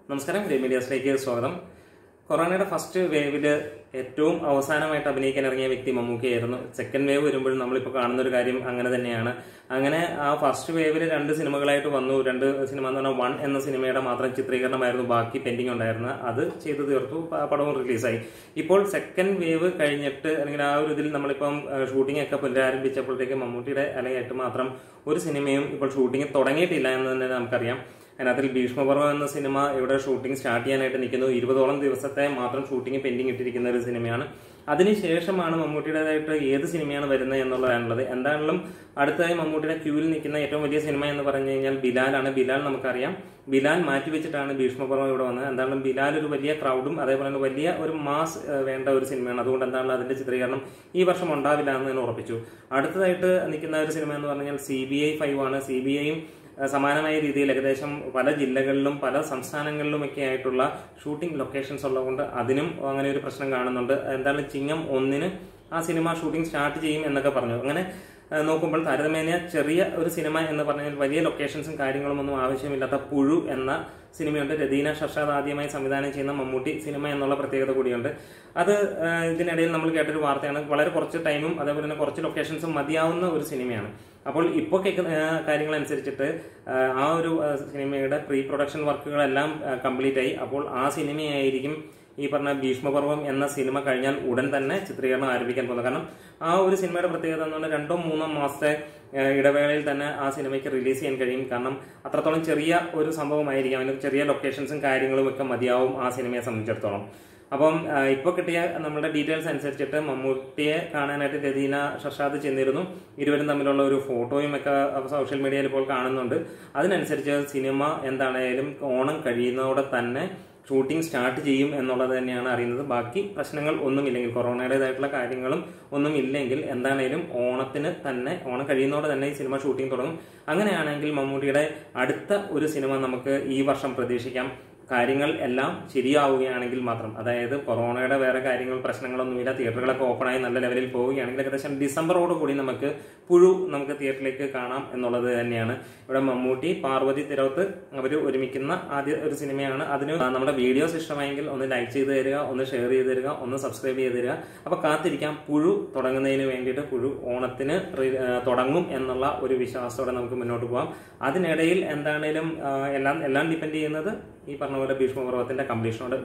നമസ്കാരം ഗ്രേ മീഡിയാസിലേക്ക് സ്വാഗതം കൊറോണയുടെ ഫസ്റ്റ് വേവില് ഏറ്റവും അവസാനമായിട്ട് അഭിനയിക്കാൻ ഇറങ്ങിയ വ്യക്തി മമ്മൂക്കയായിരുന്നു സെക്കൻഡ് വേവ് വരുമ്പോഴും നമ്മളിപ്പോൾ കാണുന്ന ഒരു കാര്യം അങ്ങനെ തന്നെയാണ് അങ്ങനെ ആ ഫസ്റ്റ് വേവിൽ രണ്ട് സിനിമകളായിട്ട് വന്നു രണ്ട് സിനിമ എന്ന് പറഞ്ഞാൽ വൺ എന്ന സിനിമയുടെ മാത്രം ചിത്രീകരണമായിരുന്നു ബാക്കി പെൻഡിങ് ഉണ്ടായിരുന്നത് അത് ചെയ്തു തീർത്തു പ- പടവും റിലീസായി ഇപ്പോൾ സെക്കൻഡ് വേവ് കഴിഞ്ഞിട്ട് അല്ലെങ്കിൽ ആ ഒരു ഇതിൽ നമ്മളിപ്പം ഷൂട്ടിംഗ് ഒക്കെ പുനരാരംഭിച്ചപ്പോഴത്തേക്ക് മമ്മൂട്ടിയുടെ അല്ലെങ്കിൽ ഏറ്റവും മാത്രം ഒരു സിനിമയും ഇപ്പോൾ ഷൂട്ടിംഗ് തുടങ്ങിയിട്ടില്ല എന്ന് തന്നെ നമുക്കറിയാം അതിനകത്തിൽ ഭീഷ്മപർവം എന്ന സിനിമ ഇവിടെ ഷൂട്ടിംഗ് സ്റ്റാർട്ട് ചെയ്യാനായിട്ട് നിൽക്കുന്നു ഇരുപതോളം ദിവസത്തെ മാത്രം ഷൂട്ടിംഗ് പെൻഡിങ് ഇട്ടിരിക്കുന്ന ഒരു സിനിമയാണ് അതിനുശേഷമാണ് മമ്മൂട്ടിയുടേതായിട്ട് ഏത് സിനിമയാണ് വരുന്നത് എന്നുള്ളതാണുള്ളത് എന്താണെങ്കിലും അടുത്തതായി മമ്മൂട്ടിയുടെ ക്യൂവിൽ നിൽക്കുന്ന ഏറ്റവും വലിയ സിനിമ എന്ന് പറഞ്ഞു കഴിഞ്ഞാൽ ബിലാലാണ് ബിലാൽ നമുക്കറിയാം ബിലാൽ മാറ്റിവെച്ചിട്ടാണ് ഭീഷ്മപർവം ഇവിടെ വന്നത് എന്താണെങ്കിലും ബിലാൽ ഒരു വലിയ ക്രൗഡും അതേപോലെ തന്നെ വലിയ ഒരു മാസ് ഏഹ്, വേണ്ട ഒരു സിനിമയാണ് അതുകൊണ്ട് എന്താണ് അതിന്റെ ചിത്രീകരണം ഈ വർഷം ഉണ്ടാവില്ല എന്ന് തന്നെ ഉറപ്പിച്ചു അടുത്തതായിട്ട് നിൽക്കുന്ന ഒരു സിനിമ എന്ന് പറഞ്ഞു കഴിഞ്ഞാൽ സി ബി ഐ ഫൈവ് ആണ് സി ബി ഐയും ഏഹ് സമാനമായ രീതിയിൽ ഏകദേശം പല ജില്ലകളിലും പല സംസ്ഥാനങ്ങളിലുമൊക്കെ ആയിട്ടുള്ള ഷൂട്ടിംഗ് ലൊക്കേഷൻസ് ഉള്ളതുകൊണ്ട് അതിനും അങ്ങനെ ഒരു പ്രശ്നം കാണുന്നുണ്ട് എന്താണ് ചിങ്ങം ഒന്നിന് ആ സിനിമ ഷൂട്ടിംഗ് സ്റ്റാർട്ട് ചെയ്യും എന്നൊക്കെ പറഞ്ഞു അങ്ങനെ ഏഹ് നോക്കുമ്പോൾ താരതമ്യേന ചെറിയ ഒരു സിനിമ എന്ന് പറഞ്ഞാൽ വലിയ ലൊക്കേഷൻസും കാര്യങ്ങളും ഒന്നും ആവശ്യമില്ലാത്ത പുഴു എന്ന സിനിമയുണ്ട് രതീന ഷർഷാദ് ആദ്യമായി സംവിധാനം ചെയ്യുന്ന മമ്മൂട്ടി സിനിമ എന്നുള്ള പ്രത്യേകത കൂടിയുണ്ട് അത് ഏഹ് ഇതിനിടയിൽ നമ്മൾ കേട്ടൊരു വാർത്തയാണ് വളരെ കുറച്ച് ടൈമും അതേപോലെ തന്നെ കുറച്ച് ലൊക്കേഷൻസും മതിയാവുന്ന ഒരു സിനിമയാണ് അപ്പോൾ ഇപ്പോൾ കേൾക്കുന്ന ഏഹ് കാര്യങ്ങൾ അനുസരിച്ചിട്ട് ഏഹ് ആ ഒരു ഏഹ് സിനിമയുടെ പ്രീ പ്രൊഡക്ഷൻ വർക്കുകളെല്ലാം കംപ്ലീറ്റ് ആയി അപ്പോൾ ആ സിനിമയായിരിക്കും ഈ പറഞ്ഞ ഭീഷ്മപർവം എന്ന സിനിമ കഴിഞ്ഞാൽ ഉടൻ തന്നെ ചിത്രീകരണം ആരംഭിക്കാൻ പോകുന്നത് കാരണം ആ ഒരു സിനിമയുടെ പ്രത്യേകത എന്ന് പറഞ്ഞാൽ രണ്ടോ മൂന്നോ മാസത്തെ ഏഹ് ഇടവേളയിൽ തന്നെ ആ സിനിമയ്ക്ക് റിലീസ് ചെയ്യാൻ കഴിയും കാരണം അത്രത്തോളം ചെറിയ ഒരു സംഭവമായിരിക്കും അതിന് ചെറിയ ലൊക്കേഷൻസും കാര്യങ്ങളും ഒക്കെ മതിയാവും ആ സിനിമയെ സംബന്ധിച്ചിടത്തോളം അപ്പം ആഹ് ഇപ്പൊ കിട്ടിയ നമ്മുടെ ഡീറ്റെയിൽസ് അനുസരിച്ചിട്ട് മമ്മൂട്ടിയെ കാണാനായിട്ട് രതീന ഷർഷാദ് ചെന്നിരുന്നു ഇരുവരും തമ്മിലുള്ള ഒരു ഫോട്ടോയും ഒക്കെ സോഷ്യൽ മീഡിയയിൽ ഇപ്പോൾ കാണുന്നുണ്ട് അതിനനുസരിച്ച് സിനിമ എന്താണേലും ഓണം കഴിയുന്നതോടെ തന്നെ ഷൂട്ടിംഗ് സ്റ്റാർട്ട് ചെയ്യും എന്നുള്ളത് തന്നെയാണ് അറിയുന്നത് ബാക്കി പ്രശ്നങ്ങൾ ഒന്നുമില്ലെങ്കിൽ കൊറോണയുടേതായിട്ടുള്ള കാര്യങ്ങളും ഒന്നും ഇല്ലെങ്കിൽ എന്താണേലും ഓണത്തിന് തന്നെ ഓണം കഴിയുന്നതോടെ തന്നെ ഈ സിനിമ ഷൂട്ടിംഗ് തുടങ്ങും അങ്ങനെയാണെങ്കിൽ മമ്മൂട്ടിയുടെ അടുത്ത ഒരു സിനിമ നമുക്ക് ഈ വർഷം പ്രതീക്ഷിക്കാം കാര്യങ്ങൾ എല്ലാം ശരിയാവുകയാണെങ്കിൽ മാത്രം അതായത് കൊറോണയുടെ വേറെ കാര്യങ്ങൾ പ്രശ്നങ്ങളൊന്നുമില്ല തിയേറ്ററുകളൊക്കെ ഓപ്പണായി നല്ല ലെവലിൽ പോവുകയാണെങ്കിൽ ഏകദേശം ഡിസംബറോട് കൂടി നമുക്ക് പുഴു നമുക്ക് തിയേറ്ററിലേക്ക് കാണാം എന്നുള്ളത് തന്നെയാണ് ഇവിടെ മമ്മൂട്ടി പാർവതി തിരോത്ത് അവർ ഒരുമിക്കുന്ന ആദ്യ ഒരു സിനിമയാണ് അതിന് നമ്മുടെ വീഡിയോസ് ഇഷ്ടമായെങ്കിൽ ഒന്ന് ലൈക്ക് ചെയ്ത് തരിക ഒന്ന് ഷെയർ ചെയ്ത് തരിക ഒന്ന് സബ്സ്ക്രൈബ് ചെയ്ത് തരിക അപ്പൊ കാത്തിരിക്കാം പുഴു തുടങ്ങുന്നതിന് വേണ്ടിയിട്ട് പുഴു ഓണത്തിന് റി- ആ, തുടങ്ങും എന്നുള്ള ഒരു വിശ്വാസത്തോടെ നമുക്ക് മുന്നോട്ട് പോകാം അതിനിടയിൽ എന്താണേലും ആ, എല്ലാം എല്ലാം ഡിപ്പെൻഡ് ചെയ്യുന്നത് ഈ പറഞ്ഞ പോലെ ഭീഷ്മപർവത്തിന്റെ കംപ്ലീഷനോട്